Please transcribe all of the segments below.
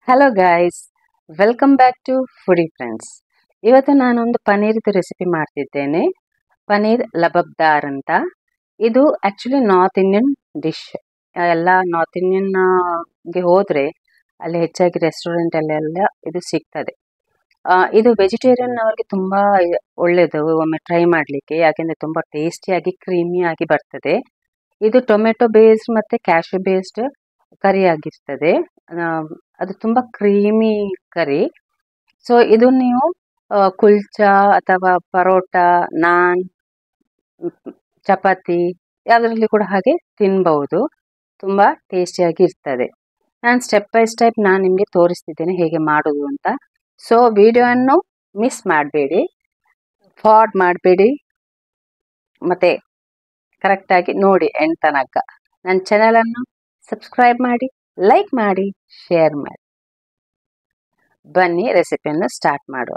hello guys welcome back to foodie friends ಇವತ್ತು ನಾನೊಂದು ಪನ್ನೀರ್ದು ರೆಸಿಪಿ ಮಾಡ್ತಿದ್ದೇನೆ ಪನ್ನೀರ್ ಲಬಬ್ದಾರ್ ಅಂತ ಇದು ಆ್ಯಕ್ಚುಲಿ ನಾರ್ತ್ ಇಂಡಿಯನ್ ಡಿಶ್ ಎಲ್ಲ ನಾರ್ತ್ ಇಂಡಿಯನ್ಗೆ ಹೋದರೆ ಅಲ್ಲಿ ಹೆಚ್ಚಾಗಿ ರೆಸ್ಟೋರೆಂಟಲ್ಲೆಲ್ಲ ಇದು ಸಿಗ್ತದೆ ಆ, ಇದು ವೆಜಿಟೇರಿಯನ್ ಅವರಿಗೆ ತುಂಬ ಒಳ್ಳೆಯದು ಒಮ್ಮೆ ಟ್ರೈ ಮಾಡಲಿಕ್ಕೆ ಯಾಕೆಂದರೆ ತುಂಬ ಟೇಸ್ಟಿಯಾಗಿ ಕ್ರೀಮಿಯಾಗಿ ಬರ್ತದೆ ಇದು ಟೊಮೆಟೊ ಬೇಸ್ಡ್ ಮತ್ತು ಕ್ಯಾಶ್ಯೂ ಬೇಸ್ಡ್ ಕರಿ ಆಗಿರ್ತದೆ ಆ, ಅದು ತುಂಬ ಕ್ರೀಮಿ ಕರಿ ಸೊ ಇದು ನೀವು ಆ, ಕುಲ್ಚಾ ಅಥವಾ ಪರೋಟ ನಾನ್ ಮ್, ಚಪಾತಿ ಯಾವುದರಲ್ಲಿ ಕೂಡ ಹಾಗೆ ತಿನ್ಬಹುದು ತುಂಬ ಟೇಸ್ಟಿಯಾಗಿ ಇರ್ತದೆ ನಾನು ಸ್ಟೆಪ್ ಬೈ ಸ್ಟೆಪ್ ನಾನು ನಿಮಗೆ ತೋರಿಸ್ತಿದ್ದೇನೆ ಹೇಗೆ ಮಾಡೋದು ಅಂತ ಸೊ ವಿಡಿಯೋವನ್ನು ಮಿಸ್ ಮಾಡಬೇಡಿ ಫಾರ್ಡ್ ಮಾಡಬೇಡಿ ಮತ್ತು ಕರೆಕ್ಟಾಗಿ ನೋಡಿ ಎಂಡ್ ತನಕ ನನ್ನ ಚಾನಲನ್ನು ಸಬ್ಸ್ಕ್ರೈಬ್ ಮಾಡಿ ಲೈಕ್ ಮಾಡಿ ಶೇರ್ ಮಾಡಿ ಬನ್ನಿ ರೆಸಿಪಿಯನ್ನು ಸ್ಟಾರ್ಟ್ ಮಾಡುವ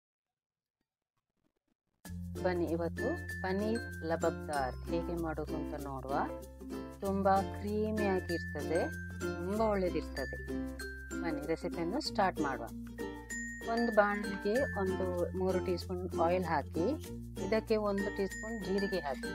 ಬನ್ನಿ ಇವತ್ತು ಪನ್ನೀರ್ ಲಬಬ್ದಾರ್ ಹೇಗೆ ಮಾಡೋದು ಅಂತ ನೋಡುವ ತುಂಬ ಕ್ರೀಮಿಯಾಗಿರ್ತದೆ ತುಂಬ ಒಳ್ಳೆಯದಿರ್ತದೆ ಬನ್ನಿ ರೆಸಿಪಿಯನ್ನು ಸ್ಟಾರ್ಟ್ ಮಾಡುವ ಒಂದು ಬಾಣಲಿಗೆ ಒಂದು ಮೂರು ಟೀ ಸ್ಪೂನ್ ಆಯಿಲ್ ಹಾಕಿ ಇದಕ್ಕೆ ಒಂದು ಟೀ ಸ್ಪೂನ್ ಜೀರಿಗೆ ಹಾಕಿ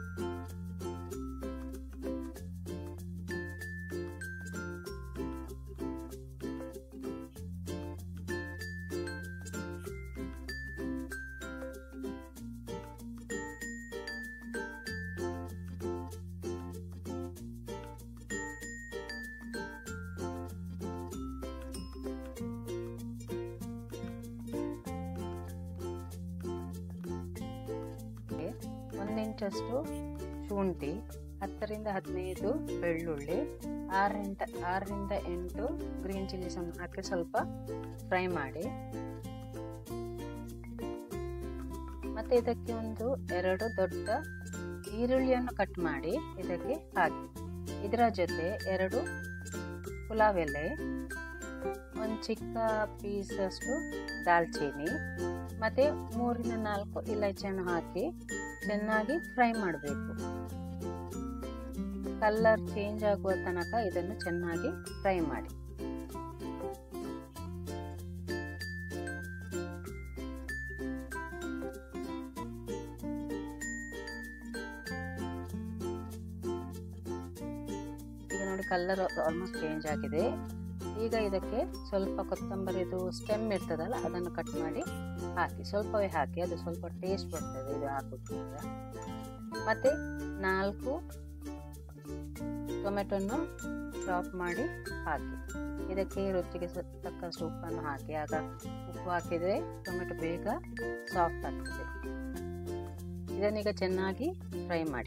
ಒಂದು ಇಂಚಷ್ಟು ಶುಂಠಿ ಹತ್ತರಿಂದ ಹದಿನೈದು ಬೆಳ್ಳುಳ್ಳಿ ಆರರಿಂದ ಆರರಿಂದ ಎಂಟು ಗ್ರೀನ್ ಚಿಲ್ಲೀಸ್ ಅನ್ನು ಹಾಕಿ ಸ್ವಲ್ಪ ಫ್ರೈ ಮಾಡಿ ಮತ್ತೆ ಇದಕ್ಕೆ ಒಂದು ಎರಡು ದೊಡ್ಡ ಈರುಳ್ಳಿಯನ್ನು ಕಟ್ ಮಾಡಿ ಇದಕ್ಕೆ ಹಾಕಿ ಇದರ ಜೊತೆ ಎರಡು ಪುಲಾವ್ ಎಲೆ ಒಂದು ಚಿಕ್ಕ ಪೀಸಷ್ಟು ದಾಲ್ಚೀನಿ ಮತ್ತು ಮೂರಿಂದ ನಾಲ್ಕು ಇಲೈಚಿಯನ್ನು ಹಾಕಿ ಚೆನ್ನಾಗಿ ಫ್ರೈ ಮಾಡಬೇಕು ಕಲರ್ ಚೇಂಜ್ ಆಗುವ ತನಕ ಇದನ್ನು ಚೆನ್ನಾಗಿ ಫ್ರೈ ಮಾಡಿ ಈಗ ನೋಡಿ ಕಲರ್ ಆಲ್ಮೋಸ್ಟ್ ಚೇಂಜ್ ಆಗಿದೆ ಈಗ ಇದಕ್ಕೆ ಸ್ವಲ್ಪ ಕೊತ್ತಂಬರಿದು ಸ್ಟೆಮ್ ಇರ್ತದಲ್ಲ ಅದನ್ನು ಕಟ್ ಮಾಡಿ ಹಾಕಿ ಸ್ವಲ್ಪವೇ ಹಾಕಿ ಅದು ಸ್ವಲ್ಪ ಟೇಸ್ಟ್ ಬರ್ತದೆ ಇದು ಹಾಕೋದ್ರಿಂದ ಮತ್ತು ನಾಲ್ಕು ಟೊಮೆಟೊನ್ನು ಚಾಪ್ ಮಾಡಿ ಹಾಕಿ ಇದಕ್ಕೆ ರುಚಿಗೆ ತಕ್ಕಷ್ಟು ಉಪ್ಪನ್ನು ಹಾಕಿ ಆಗ ಉಪ್ಪು ಹಾಕಿದರೆ ಟೊಮೆಟೊ ಬೇಗ ಸಾಫ್ಟ್ ಆಗ್ತದೆ ಇದನ್ನೀಗ ಚೆನ್ನಾಗಿ ಫ್ರೈ ಮಾಡಿ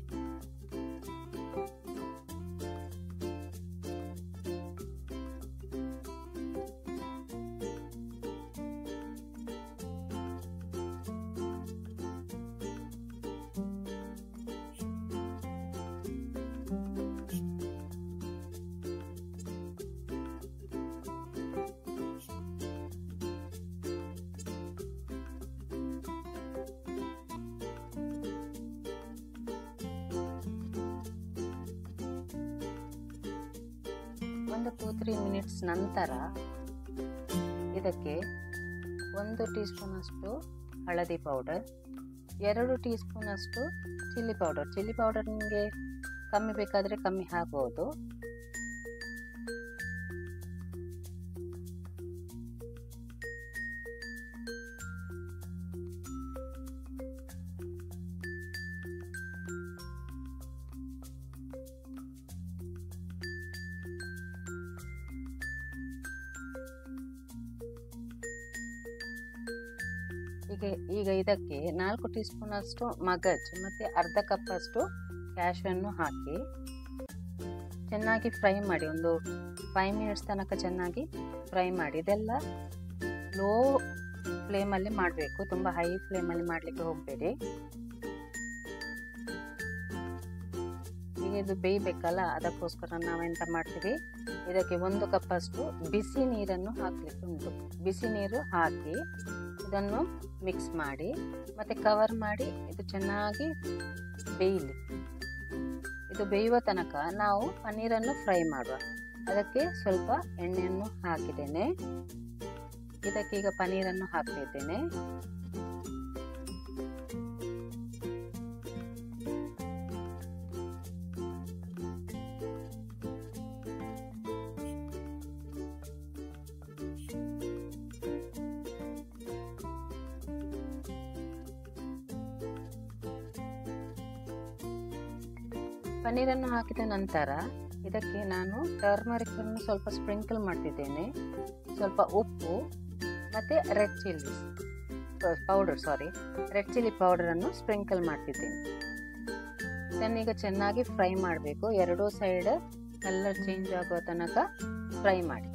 ಒಂದು ಟೂ ತ್ರೀ ಮಿನಿಟ್ಸ್ ನಂತರ ಇದಕ್ಕೆ ಒಂದು ಟೀ ಸ್ಪೂನಷ್ಟು ಹಳದಿ ಪೌಡರ್ ಎರಡು ಟೀ ಸ್ಪೂನಷ್ಟು ಚಿಲ್ಲಿ ಪೌಡರ್ ಚಿಲ್ಲಿ ಪೌಡರ್ ನಿಮಗೆ ಕಮ್ಮಿ ಬೇಕಾದರೆ ಕಮ್ಮಿ ಹಾಕ್ಬೋದು ಈಗ ಈಗ ಇದಕ್ಕೆ ನಾಲ್ಕು ಟೀ ಸ್ಪೂನಷ್ಟು ಮಗಜ್ ಮತ್ತು ಅರ್ಧ ಕಪ್ಪಷ್ಟು ಕ್ಯಾಶನ್ನು ಹಾಕಿ ಚೆನ್ನಾಗಿ ಫ್ರೈ ಮಾಡಿ ಒಂದು ಫೈವ್ ಮಿನಿಟ್ಸ್ ತನಕ ಚೆನ್ನಾಗಿ ಫ್ರೈ ಮಾಡಿ ಇದೆಲ್ಲ ಲೋ ಫ್ಲೇಮಲ್ಲಿ ಮಾಡಬೇಕು ತುಂಬ ಹೈ ಫ್ಲೇಮಲ್ಲಿ ಮಾಡಲಿಕ್ಕೆ ಹೋಗಬೇಡಿ ಈಗ ಇದು ಬೇಯಬೇಕಲ್ಲ ಅದಕ್ಕೋಸ್ಕರ ನಾವೆಂತ ಮಾಡ್ತೀವಿ ಇದಕ್ಕೆ ಒಂದು ಕಪ್ಪಷ್ಟು ಬಿಸಿ ನೀರನ್ನು ಹಾಕಲಿಕ್ಕೆ ಉಂಟು ಬಿಸಿ ನೀರು ಹಾಕಿ ಇದನ್ನು ಮಿಕ್ಸ್ ಮಾಡಿ ಮತ್ತು ಕವರ್ ಮಾಡಿ ಇದು ಚೆನ್ನಾಗಿ ಬೇಯಲಿ ಇದು ಬೇಯುವ ತನಕ ನಾವು ಪನ್ನೀರನ್ನು ಫ್ರೈ ಮಾಡುವ ಅದಕ್ಕೆ ಸ್ವಲ್ಪ ಎಣ್ಣೆಯನ್ನು ಹಾಕಿದ್ದೇನೆ ಇದಕ್ಕೆ ಈಗ ಪನೀರನ್ನು ಹಾಕ್ತಿದ್ದೇನೆ ಪನ್ನೀರನ್ನು ಹಾಕಿದ ನಂತರ ಇದಕ್ಕೆ ನಾನು ಟರ್ಮರಿಕ್ ಅನ್ನು ಸ್ವಲ್ಪ ಸ್ಪ್ರಿಂಕಲ್ ಮಾಡ್ತಿದ್ದೇನೆ ಸ್ವಲ್ಪ ಉಪ್ಪು ಮತ್ತು red chilli powder sorry red chilli ಪೌಡರನ್ನು ಸ್ಪ್ರಿಂಕಲ್ ಮಾಡ್ತಿದ್ದೇನೆ ಇದನ್ನೀಗ ಚೆನ್ನಾಗಿ ಫ್ರೈ ಮಾಡಬೇಕು ಎರಡೂ ಸೈಡ್ ಕಲರ್ ಚೇಂಜ್ ಆಗೋ ತನಕ ಫ್ರೈ ಮಾಡಿ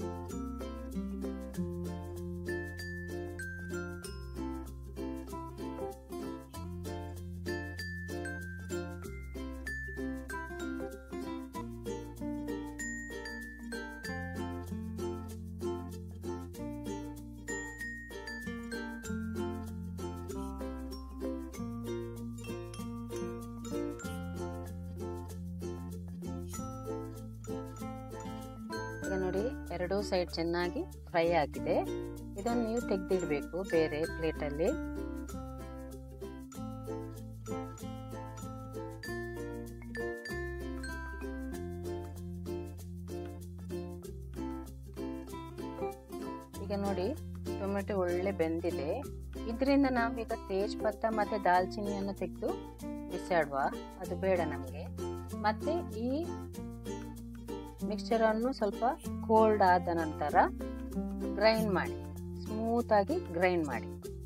ಈಗ ನೋಡಿ ಎರಡೂ ಸೈಡ್ ಚೆನ್ನಾಗಿ ಫ್ರೈ ಆಗಿದೆ ಇದನ್ನು ನೀವು ತೆಗೆದಿಡಬೇಕು ಬೇರೆ ಪ್ಲೇಟಲ್ಲಿ ಈಗ ನೋಡಿ ಟೊಮೆಟೊ ಒಳ್ಳೆ ಬೆಂದಿದೆ ಇದರಿಂದ ನಾವೀಗ ತೇಜ್ಪತ್ತ ಮತ್ತು ದಾಲ್ಚಿನ್ನಿಯನ್ನು ತೆಗೆದು ಬಿಸಾಡುವ ಅದು ಬೇಡ ನಮಗೆ ಮತ್ತು ಈ ಮಿಕ್ಸ್ಚರನ್ನು ಸ್ವಲ್ಪ ಕೋಲ್ಡ್ ಆದ ನಂತರ ಗ್ರೈಂಡ್ ಮಾಡಿ ಸ್ಮೂತಾಗಿ ಗ್ರೈಂಡ್ ಮಾಡಿ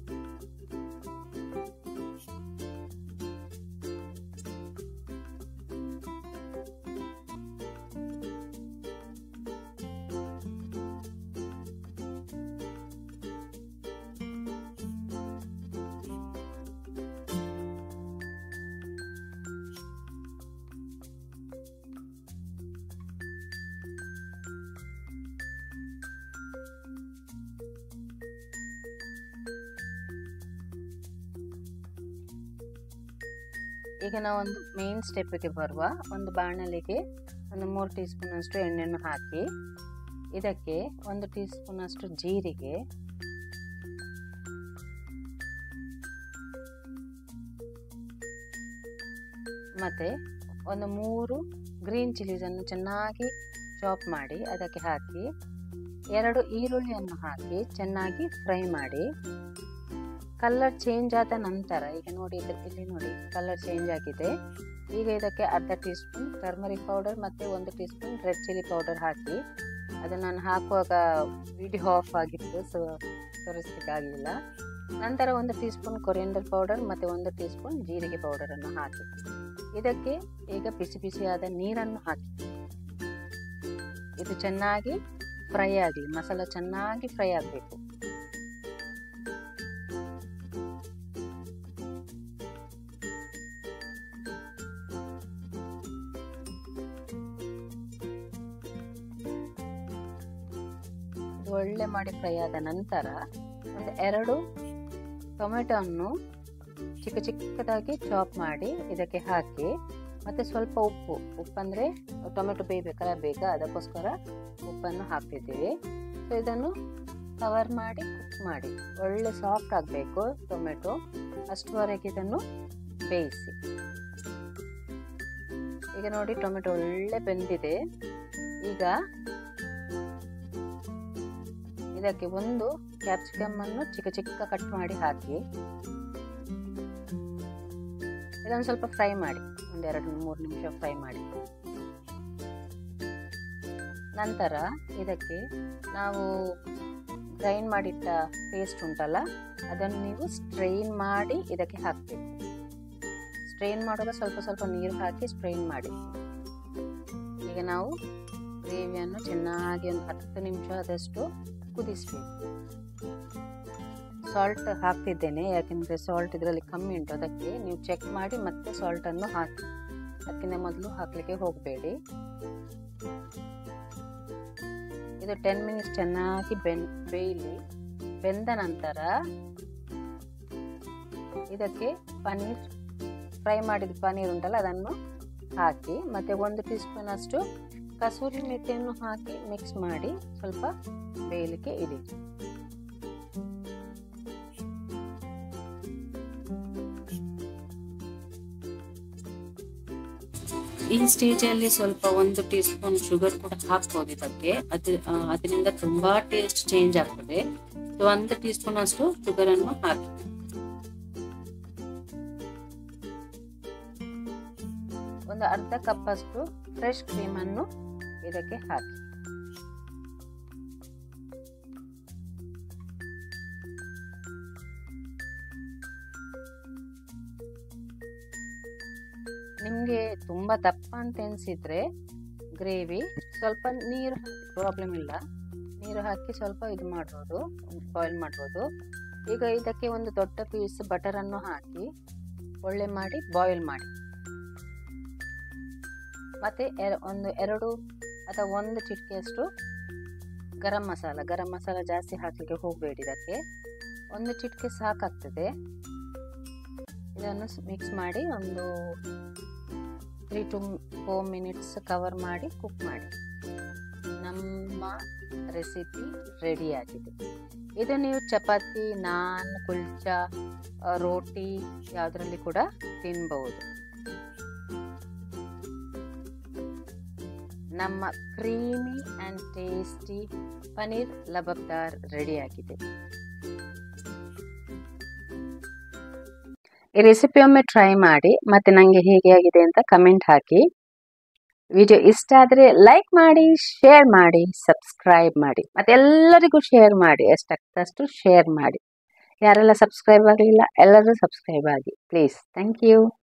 ಈಗ ನಾವು ಒಂದು ಮೇನ್ ಸ್ಟೆಪ್ಪಿಗೆ ಬರುವ ಒಂದು ಬಾಣಲಿಗೆ ಒಂದು ಮೂರು ಟೀ ಸ್ಪೂನ್ ಅಷ್ಟು ಎಣ್ಣೆಯನ್ನು ಹಾಕಿ ಇದಕ್ಕೆ ಒಂದು ಟೀ ಸ್ಪೂನ್ ಅಷ್ಟು ಜೀರಿಗೆ ಮತ್ತು ಒಂದು ಮೂರು ಗ್ರೀನ್ ಚಿಲ್ಲೀಸನ್ನು ಚೆನ್ನಾಗಿ ಚಾಪ್ ಮಾಡಿ ಅದಕ್ಕೆ ಹಾಕಿ ಎರಡು ಈರುಳ್ಳಿಯನ್ನು ಹಾಕಿ ಚೆನ್ನಾಗಿ ಫ್ರೈ ಮಾಡಿ ಕಲರ್ ಚೇಂಜ್ ಆದ ನಂತರ ಈಗ ನೋಡಿ ಇಲ್ಲಿ ನೋಡಿ ಕಲರ್ ಚೇಂಜ್ ಆಗಿದೆ ಈಗ ಇದಕ್ಕೆ ಅರ್ಧ ಟೀ ಸ್ಪೂನ್ ಟರ್ಮರಿಕ್ ಪೌಡರ್ ಮತ್ತು ಒಂದು tea spoon red chilli powder ಹಾಕಿ ಅದು ನಾನು ಹಾಕುವಾಗ ವಿಡಿಯೋ ಆಫ್ ಆಗಿತ್ತು ಸೊ ತೋರಿಸ್ಲಿಕ್ಕಾಗಲಿಲ್ಲ ನಂತರ ಒಂದು ಟೀ ಸ್ಪೂನ್ ಕೊರಿಯಂಡರ್ ಪೌಡರ್ ಮತ್ತು ಒಂದು ಟೀ ಸ್ಪೂನ್ ಜೀರಿಗೆ ಪೌಡರನ್ನು ಹಾಕಿ ಇದಕ್ಕೆ ಈಗ ಬಿಸಿ ಬಿಸಿಯಾದ ನೀರನ್ನು ಹಾಕಿ ಇದು ಚೆನ್ನಾಗಿ ಫ್ರೈ ಆಗಲಿ ಮಸಾಲ ಚೆನ್ನಾಗಿ ಫ್ರೈ ಆಗಬೇಕು ಒಳ್ಳೆ ಮಾಡಿ ಫ್ರೈ ಆದ ನಂತರ ಒಂದು ಎರಡು ಟೊಮೆಟೊವನ್ನು ಚಿಕ್ಕ ಚಿಕ್ಕದಾಗಿ ಚಾಪ್ ಮಾಡಿ ಇದಕ್ಕೆ ಹಾಕಿ ಮತ್ತು ಸ್ವಲ್ಪ ಉಪ್ಪು ಉಪ್ಪಂದರೆ ಟೊಮೆಟೊ ಬೇಯಬೇಕಲ್ಲ ಬೇಗ ಅದಕ್ಕೋಸ್ಕರ ಉಪ್ಪನ್ನು ಹಾಕ್ತಿದ್ದೀವಿ ಸೊ ಇದನ್ನು ಕವರ್ ಮಾಡಿ ಕುಕ್ ಮಾಡಿ ಒಳ್ಳೆ ಸಾಫ್ಟ್ ಆಗಬೇಕು ಟೊಮೆಟೊ ಅಷ್ಟುವರೆಗೆ ಇದನ್ನು ಬೇಯಿಸಿ ಈಗ ನೋಡಿ ಟೊಮೆಟೊ ಒಳ್ಳೆ ಬೆಂದಿದೆ ಈಗ ಇದಕ್ಕೆ ಒಂದು ಕ್ಯಾಪ್ಸಿಕಮ್ ಅನ್ನು ಚಿಕ್ಕ ಚಿಕ್ಕ ಕಟ್ ಮಾಡಿ ಹಾಕಿ ಇದನ್ನು ಸ್ವಲ್ಪ ಫ್ರೈ ಮಾಡಿ ಒಂದೆರಡು ಮೂರು ನಿಮಿಷ ಫ್ರೈ ಮಾಡಿ ನಂತರ ಇದಕ್ಕೆ ನಾವು ಗ್ರೈಂಡ್ ಮಾಡಿಟ್ಟ ಪೇಸ್ಟ್ ಉಂಟಲ್ಲ ಅದನ್ನು ನೀವು ಸ್ಟ್ರೈನ್ ಮಾಡಿ ಇದಕ್ಕೆ ಹಾಕಬೇಕು ಸ್ಟ್ರೈನ್ ಮಾಡುವಾಗ ಸ್ವಲ್ಪ ಸ್ವಲ್ಪ ನೀರು ಹಾಕಿ ಸ್ಟ್ರೈನ್ ಮಾಡಿ ಈಗ ನಾವು ಗ್ರೇವಿಯನ್ನು ಚೆನ್ನಾಗಿ ಒಂದು ಹತ್ತು ನಿಮಿಷದಷ್ಟು ಕುದಿಸ್ಬೇಕು ಸಾಲ್ಟ್ ಹಾಕ್ತಿದ್ದೇನೆ ಯಾಕೆಂದರೆ ಸಾಲ್ಟ್ ಇದರಲ್ಲಿ ಕಮ್ಮಿ ಉಂಟು ಅದಕ್ಕೆ ನೀವು ಚೆಕ್ ಮಾಡಿ ಮತ್ತೆ ಸಾಲ್ಟನ್ನು ಹಾಕಿ ಅದಕ್ಕಿಂತ ಮೊದಲು ಹಾಕಲಿಕ್ಕೆ ಹೋಗಬೇಡಿ ಇದು ಟೆನ್ ಮಿನಿಟ್ಸ್ ಚೆನ್ನಾಗಿ ಬೆನ್ ಬೇಯಲಿ ಬೆಂದ ನಂತರ ಇದಕ್ಕೆ ಪನ್ನೀರ್ ಫ್ರೈ ಮಾಡಿದ ಪನ್ನೀರ್ ಉಂಟಲ್ಲ ಅದನ್ನು ಹಾಕಿ ಮತ್ತು ಒಂದು ಟೀ ಸ್ಪೂನ್ ಅಷ್ಟು ಕಸೂರಿ ಮೆಥಿಯನ್ನು ಹಾಕಿ ಮಿಕ್ಸ್ ಮಾಡಿ ಸ್ವಲ್ಪ ಬೇಯಲಿಕ್ಕೆ ಇಡಿ ಈ ಸ್ಟೇಜಲ್ಲಿ ಸ್ವಲ್ಪ ಒಂದು ಟೀ ಸ್ಪೂನ್ ಶುಗರ್ ಕೂಡ ಹಾಕ್ಬೋದು ಇದಕ್ಕೆ ಅದು ಆ, ಅದರಿಂದ ತುಂಬಾ ಟೇಸ್ಟ್ ಚೇಂಜ್ ಆಗ್ತದೆ ಸೊ ಒಂದು ಟೀ ಸ್ಪೂನ್ ಅಷ್ಟು ಶುಗರ್ ಅನ್ನು ಹಾಕಿ ಒಂದು ಅರ್ಧ ಕಪ್ ಅಷ್ಟು ಫ್ರೆಶ್ ಕ್ರೀಮನ್ನು ಇದಕ್ಕೆ ಹಾಕಿ ನಿಮಗೆ ತುಂಬ ದಪ್ಪ ಅಂತ ಎನಿಸಿದ್ರೆ ಗ್ರೇವಿ ಸ್ವಲ್ಪ ನೀರು ಪ್ರಾಬ್ಲಮ್ ಇಲ್ಲ ನೀರು ಹಾಕಿ ಸ್ವಲ್ಪ ಇದು ಮಾಡ್ಬೋದು ಬಾಯ್ಲ್ ಮಾಡ್ಬೋದು ಈಗ ಇದಕ್ಕೆ ಒಂದು ದೊಡ್ಡ ಪೀಸ್ ಬಟರನ್ನು ಹಾಕಿ ಒಳ್ಳೆ ಮಾಡಿ ಬಾಯ್ಲ್ ಮಾಡಿ ಮತ್ತು ಎರ ಒಂದು ಎರಡು ಅಥವಾ ಒಂದು ಚಿಟಿಕೆಯಷ್ಟು ಗರಂ ಮಸಾಲ ಗರಂ ಮಸಾಲ ಜಾಸ್ತಿ ಹಾಕಲಿಕ್ಕೆ ಹೋಗಬೇಡಿ ಇದಕ್ಕೆ ಒಂದು ಚಿಟಿಕೆ ಸಾಕಾಗ್ತದೆ ಇದನ್ನು ಮಿಕ್ಸ್ ಮಾಡಿ ಒಂದು three to four minutes cover ಮಾಡಿ ಕುಕ್ ಮಾಡಿ ನಮ್ಮ ರೆಸಿಪಿ ರೆಡಿಯಾಗಿದೆ ಇದು ನೀವು ಚಪಾತಿ ನಾನ್ ಕುಲ್ಚಾ ಆ, ರೋಟಿ ಯಾವುದರಲ್ಲಿ ಕೂಡ ತಿನ್ಬಹುದು ನಮ್ಮ creamy and tasty paneer lababdar ರೆಡಿಯಾಗಿದೆ ಈ ರೆಸಿಪಿ ಒಮ್ಮೆ ಟ್ರೈ ಮಾಡಿ ಮತ್ತೆ ನನಗೆ ಹೇಗೆ ಆಗಿದೆ ಅಂತ ಕಮೆಂಟ್ ಹಾಕಿ ವಿಡಿಯೋ ಇಷ್ಟ ಆದರೆ ಲೈಕ್ ಮಾಡಿ ಶೇರ್ ಮಾಡಿ ಸಬ್ಸ್ಕ್ರೈಬ್ ಮಾಡಿ ಮತ್ತೆ ಎಲ್ಲರಿಗೂ ಶೇರ್ ಮಾಡಿ ಎಷ್ಟಾಗ್ತಷ್ಟು ಶೇರ್ ಮಾಡಿ ಯಾರೆಲ್ಲ ಸಬ್ಸ್ಕ್ರೈಬ್ ಆಗಲಿಲ್ಲ ಎಲ್ಲರೂ ಸಬ್ಸ್ಕ್ರೈಬ್ ಆಗಿ ಪ್ಲೀಸ್ ಥ್ಯಾಂಕ್ ಯು